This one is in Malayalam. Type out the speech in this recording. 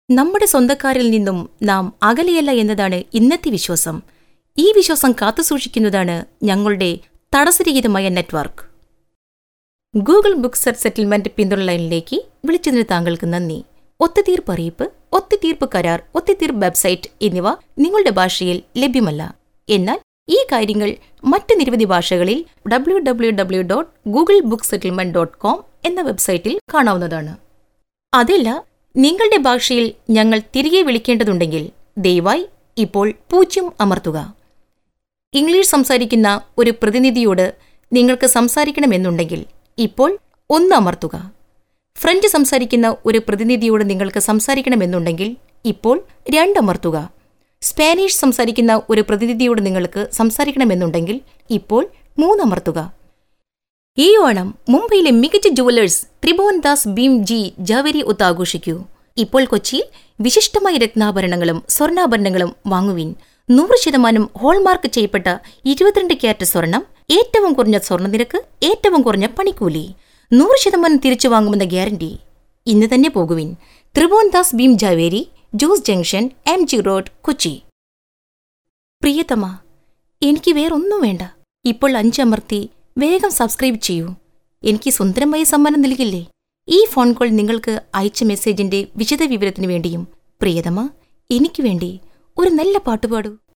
നമ്മുടെ സ്വന്തക്കാരിൽ നിന്നും നാം അകലെയല്ല എന്നതാണ് ഇന്നത്തെ വിശ്വാസം ഈ വിശ്വാസം കാത്തുസൂക്ഷിക്കുന്നതാണ് ഞങ്ങളുടെ തടസ്സരഹിതമായ network Google book search settlement പിന്തുണ ലൈനിലേക്ക് വിളിച്ചതിന് താങ്കൾക്ക് നന്ദി ഒത്തുതീർപ്പ് അറിയിപ്പ് ഒത്തുതീർപ്പ് കരാർ ഒത്തുതീർപ്പ് വെബ്സൈറ്റ് എന്നിവ നിങ്ങളുടെ ഭാഷയിൽ ലഭ്യമല്ല എന്നാൽ ഈ കാര്യങ്ങൾ മറ്റ് നിരവധി ഭാഷകളിൽ W W W dot Google book settlement dot com എന്ന വെബ്സൈറ്റിൽ കാണാവുന്നതാണ് അതല്ല നിങ്ങളുടെ ഭാഷയിൽ ഞങ്ങൾ തിരികെ വിളിക്കേണ്ടതുണ്ടെങ്കിൽ ദയവായി ഇപ്പോൾ പൂജ്യം അമർത്തുക ഇംഗ്ലീഷ് സംസാരിക്കുന്ന ഒരു പ്രതിനിധിയോട് നിങ്ങൾക്ക് സംസാരിക്കണമെന്നുണ്ടെങ്കിൽ ഇപ്പോൾ ഒന്ന് അമർത്തുക ഫ്രഞ്ച് സംസാരിക്കുന്ന ഒരു പ്രതിനിധിയോട് നിങ്ങൾക്ക് സംസാരിക്കണമെന്നുണ്ടെങ്കിൽ ഇപ്പോൾ രണ്ടമർത്തുക സ്പാനിഷ് സംസാരിക്കുന്ന ഒരു പ്രതിനിധിയോട് നിങ്ങൾക്ക് സംസാരിക്കണമെന്നുണ്ടെങ്കിൽ ഇപ്പോൾ മൂന്നമർത്തുക ഈ ഓണം മുംബൈയിലെ മികച്ച jewellers Tribhovandas Bhimji Zaveri ഒത്ത് ആഘോഷിക്കൂ ഇപ്പോൾ കൊച്ചിയിൽ വിശിഷ്ടമായ രത്നാഭരണങ്ങളും സ്വർണ്ണാഭരണങ്ങളും വാങ്ങുവിൻ നൂറ് ശതമാനം ഹോൾമാർക്ക് ചെയ്യപ്പെട്ട ഇരുപത്തിരണ്ട് ക്യാരറ്റ് സ്വർണം ഏറ്റവും കുറഞ്ഞ സ്വർണ്ണനിരക്ക് ഏറ്റവും കുറഞ്ഞ പണിക്കൂലി നൂറ് ശതമാനം തിരിച്ചു വാങ്ങുമെന്ന ഗ്യാരണ്ടി ഇന്ന് തന്നെ പോകുവിൻ Tribhovandas Bhimji Zaveri Jos junction M G road Kochi പ്രിയതമ എനിക്ക് വേറൊന്നും വേണ്ട ഇപ്പോൾ അഞ്ചമർത്തി വേഗം സബ്സ്ക്രൈബ് ചെയ്യൂ എനിക്ക് സുന്ദരമായ സമ്മാനം നൽകില്ലേ ഈ ഫോൺ കോൾ നിങ്ങൾക്ക് അയച്ച മെസ്സേജിന്റെ വിശദ വിവരത്തിനു വേണ്ടിയും പ്രിയതമ എനിക്ക് വേണ്ടി ഒരു നല്ല പാട്ടുപാടൂ